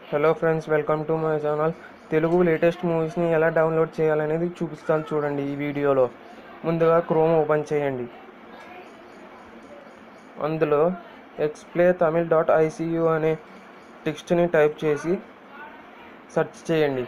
hello friends welcome to my channel Telugu latest మూవీస్ని ఎలా download చేయాలనేది చూపిస్తాను చూడండి ఈ వీడియోలో ముందుగా క్రోమ్ ఓపెన్ చేయండి అందులో ఎక్స్ప్లే తమిళ్ డాట్ ఐసీయూ అనే టెక్స్ట్ని టైప్ చేసి సెర్చ్ చేయండి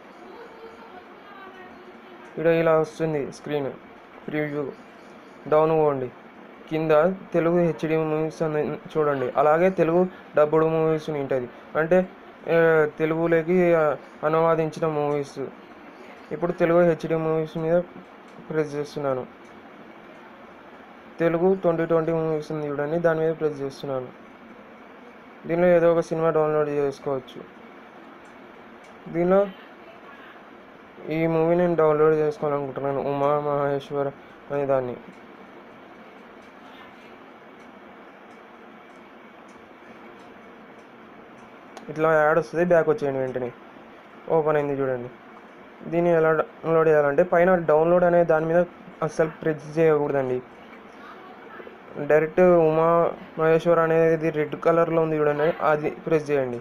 ఇక్కడ ఇలా వస్తుంది స్క్రీన్ ప్రివ్యూ డౌన్ పోండి కింద తెలుగు హెచ్డి మూవీస్ అని చూడండి అలాగే తెలుగు డబ్బుడు మూవీస్ ఉంటుంది అంటే ఆ, తెలుగులోకి ఆ, అనువాదించిన మూవీస్ ఇప్పుడు తెలుగు హెచ్డి మూవీస్ మీద ప్రెస్ చేస్తున్నాను తెలుగు ట్వంటీ ట్వంటీ మూవీస్ ఉంది చూడండి దాని మీద ప్రెస్ చేస్తున్నాను దీనిలో ఏదో ఒక సినిమా డౌన్లోడ్ చేసుకోవచ్చు దీనిలో ఈ మూవీ నేను డౌన్లోడ్ చేసుకోవాలనుకుంటున్నాను ఉమా మహేశ్వర్ అనే దాన్ని ఇట్లా యాడ్ వస్తుంది బ్యాక్ వచ్చేయండి వెంటనే ఓపెన్ అయింది చూడండి దీన్ని ఎలా డౌన్లోడ్ చేయాలంటే పైన డౌన్లోడ్ అనే దాని మీద అస్సలు ప్రెస్ చేయకూడదండి డైరెక్ట్ ఉమా మహేశ్వర్ అనేది రెడ్ కలర్లో ఉంది చూడండి అది ప్రెస్ చేయండి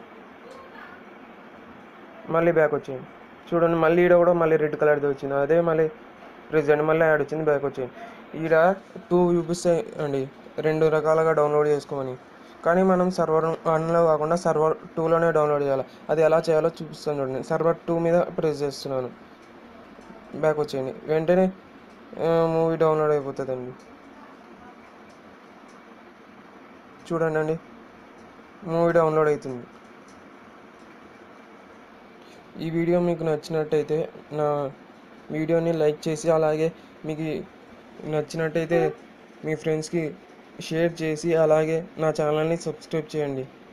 మళ్ళీ బ్యాక్ వచ్చింది చూడండి మళ్ళీ ఈడ కూడా మళ్ళీ రెడ్ కలర్ది వచ్చింది అదే మళ్ళీ ప్రెస్ చేయండి మళ్ళీ యాడ్ వచ్చింది బ్యాక్ వచ్చింది ఈడ టూ చూపిస్తాయి అండి రెండు రకాలుగా డౌన్లోడ్ చేసుకోమని కానీ మనం సర్వర్ వన్లో కాకుండా సర్వర్ టూలోనే డౌన్లోడ్ చేయాలి అది ఎలా చేయాలో చూపిస్తాను చూడండి సర్వర్ టూ మీద ప్రెస్ చేస్తున్నాను బ్యాక్ వచ్చేయండి వెంటనే మూవీ డౌన్లోడ్ అయిపోతుందండి చూడండి అండి మూవీ డౌన్లోడ్ అవుతుంది ఈ వీడియో మీకు నచ్చినట్టయితే నా వీడియోని లైక్ చేసి అలాగే మీకు నచ్చినట్టయితే మీ ఫ్రెండ్స్కి షేర్ చేసి అలాగే నా ఛానల్ని సబ్స్క్రైబ్ చేయండి